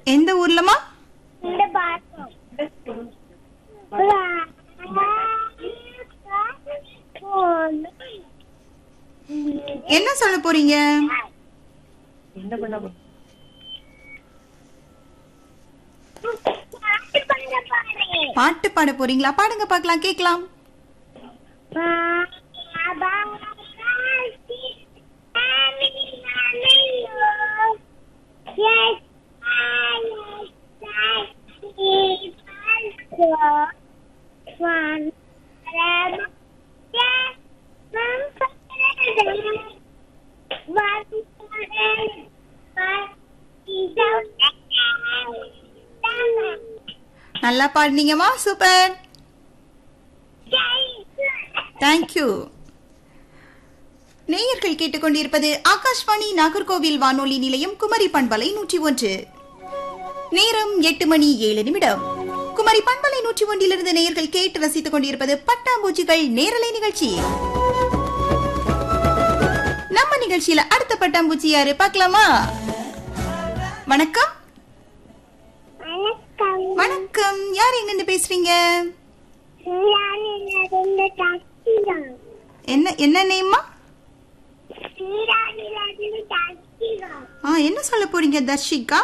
எந்த ஊர்லமா இந்த பாட்டு என்ன சொல்ல போறீங்க பாட்டு பண்ண பாரு பாட்டு பாட போறீங்களா பாடுங்க பார்க்கலாம் கேட்கலாம் நல்லா பாடுனீங்கம்மா சூப்பர் தேங்க்யூ நேயர்கள் கேட்டுக்கொண்டிருப்பது ஆகாஷ்வாணி நாகர்கோவில் வானொலி நிலையம் குமரி பண்பலை நூற்றி ஒன்று நேரம் எட்டு மணி ஏழு நிமிடம் குமரி பண்பலை நூற்றி ஒன்றிலிருந்து நேயர்கள் கேட்டு ரசித்துக் கொண்டிருப்பது பட்டாம்பூச்சிகள் நேரலை நிகழ்ச்சி நம்ம நிகழ்ச்சியில அடுத்த பட்டாம்பூச்சி யாரு பார்க்கலாமா வணக்கம் வணக்கம் வணக்கம் யார் எங்க இருந்து பேசுறீங்க ஸ்ரீராணிலிருந்து டாக்ஸி தான் என்ன என்ன நேம்மா ஸ்ரீராணிலிருந்து டாக்ஸி தான் ஆ என்ன சொல்ல போறீங்க தர்ஷிகா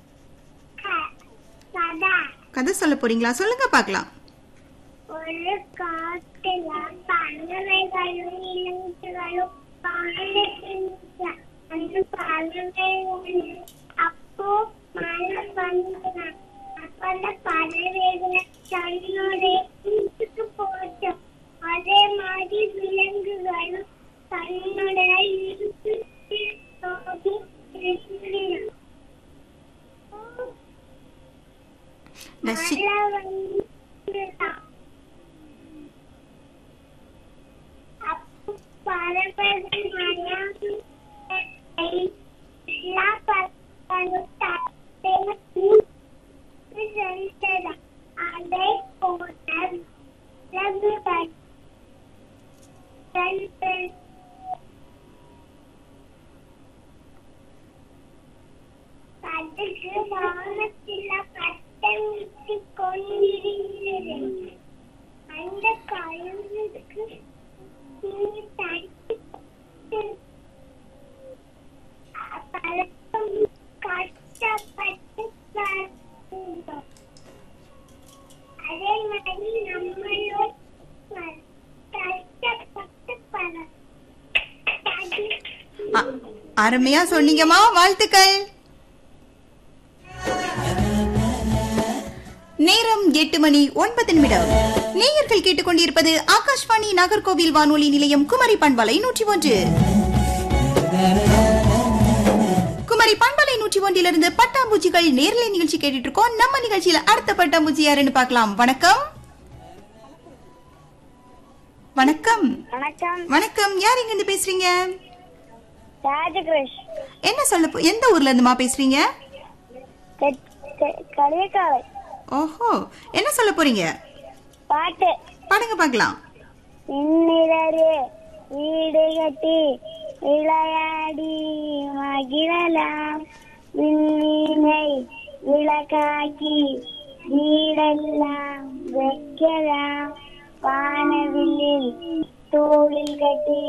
சதா கதை சொல்ல போறீங்களா சொல்லுங்க பார்க்கலாம் ஒரு காட்டுல பறவைகளும் இளங்குகளும் வாழ்ந்துட்டு அந்த பறவைகள் அப்போ மழை வந்து அப்ப அந்த பறவைகள் தன்னோட வீட்டுக்கு போச்சு அதே மாதிரி விலங்குகளும் தன்னோட வீட்டுக்கு போகி திரும்பின. தர்ஷி மழை வந்துதான் அப்போ பறவைகள் மரம் எல்லா பறவைகளும் தத்தையை கூப்பிட்டு சென்றன. அதை போல விலங்குகள் சென்று அதுக்கு வானத்தில் பட்டம் விட்டுக் கொண்டிருந்தது அந்த கழுகுக்கு நீ தட்டி பழக்கம் கஷ்டப்பட்டு பறந்தோம். அதே மாதிரி நம்மளும் ப- கஷ்டப்பட்டு பறந்தோம். அ- அருமையா சொன்னீங்கம்மா வாழ்த்துக்கள் நேரம் எட்டு மணி ஒன்பது நிமிடம் நேயர்கள் கேட்டுக்கொண்டிருப்பது ஆகாஷ்வாணி நாகர்கோவில் வானொலி நிலையம் குமரி பண்பலை நூற்றி ஒன்று குமரி பண்பலை நூற்றி ஒன்றிலிருந்து பட்டாம்பூச்சிகள் நேரலை நிகழ்ச்சி கேட்டுட்டு இருக்கோம் நம்ம நிகழ்ச்சியில அடுத்த பட்டாம்பூச்சி யாருன்னு பார்க்கலாம் வணக்கம் வணக்கம் வணக்கம் வணக்கம் யார் இங்க இருந்து பேசுறீங்க ராஜகிருஷ் என்ன சொல்ல போ- எந்த ஊர்ல இருந்துமா பேசுறீங்க களியக்காவை ஓஹோ என்ன சொல்ல போறீங்க பாட்டு பாடுங்க பார்க்கலாம் இந்நிலரே வீடு கட்டி விளையாடி மகிழலாம் விண்மீனை விளக்காக்கி வீடெல்லாம் வைக்கலாம் வானவில்லில் தோளில் கட்டி